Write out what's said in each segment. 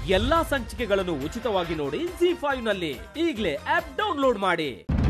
ಎಲ್ಲಾ ಸಂಚಿಕೆಗಳನ್ನು ಉಚಿತವಾಗಿ ನೋಡಿ ಜಿ ಫೈವ್ ನಲ್ಲಿ ಈಗಲೇ ಆಪ್ ಡೌನ್ಲೋಡ್ ಮಾಡಿ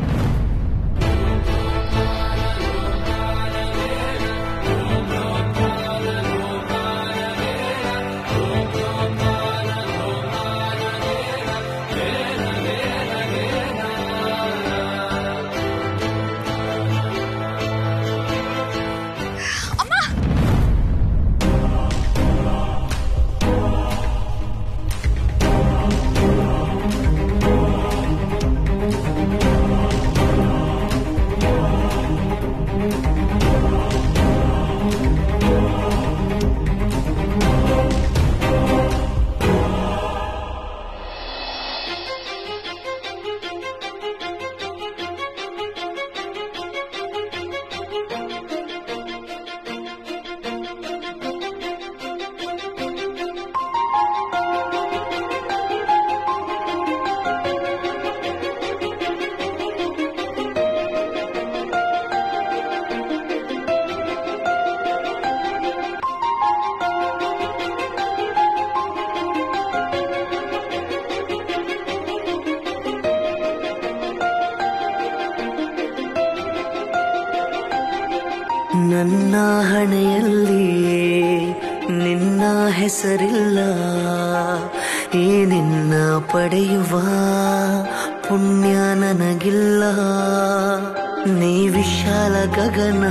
ನನ್ನ ಹಣೆಯಲ್ಲಿ ನಿನ್ನ ಹೆಸರಿಲ್ಲ ಈ ನಿನ್ನ ಪಡೆಯುವ ಪುಣ್ಯ ನನಗಿಲ್ಲ ನೀ ವಿಶಾಲ ಗಗನ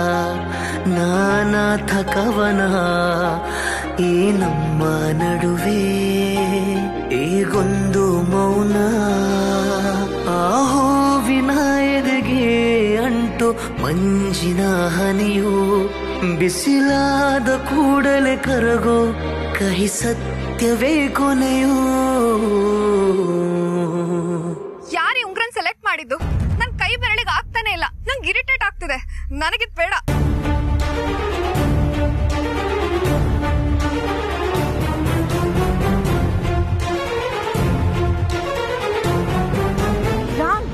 ನಾನಾಥ ಕವನ ಈ ನಮ್ಮ ನಡುವೆ ಈಗೊಂದು ಮೌನ ಆಹೋ ವಿನಾಯದಗೆ ಅಂಟು ಮಂಜಿನ ಹನಿಯು ಬಿಸಿಲಾದ ಕೂಡಲೇ ಕರಗೋ ಕಹಿ ಸತ್ಯವೇ ಕೊನೆಯೋ ಯಾರು ಉಂಗ್ರನ್ ಸೆಲೆಕ್ಟ್ ಮಾಡಿದ್ದು ನನ್ ಕೈ ಬೆರಳಿಗೆ ಆಗ್ತಾನೆ ಇಲ್ಲ ನಂಗೆ ಇರಿಟೇಟ್ ಆಗ್ತಿದೆ ನನಗಿದ್ ಬೇಡ ರಾಮ್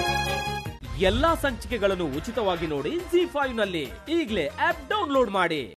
ಎಲ್ಲಾ ಸಂಚಿಕೆಗಳನ್ನು ಉಚಿತವಾಗಿ ನೋಡಿ ಜಿ ಫೈವ್ ನಲ್ಲಿ ಈಗಲೇ ಆಪ್ ಡೌನ್ಲೋಡ್ ಮಾಡಿ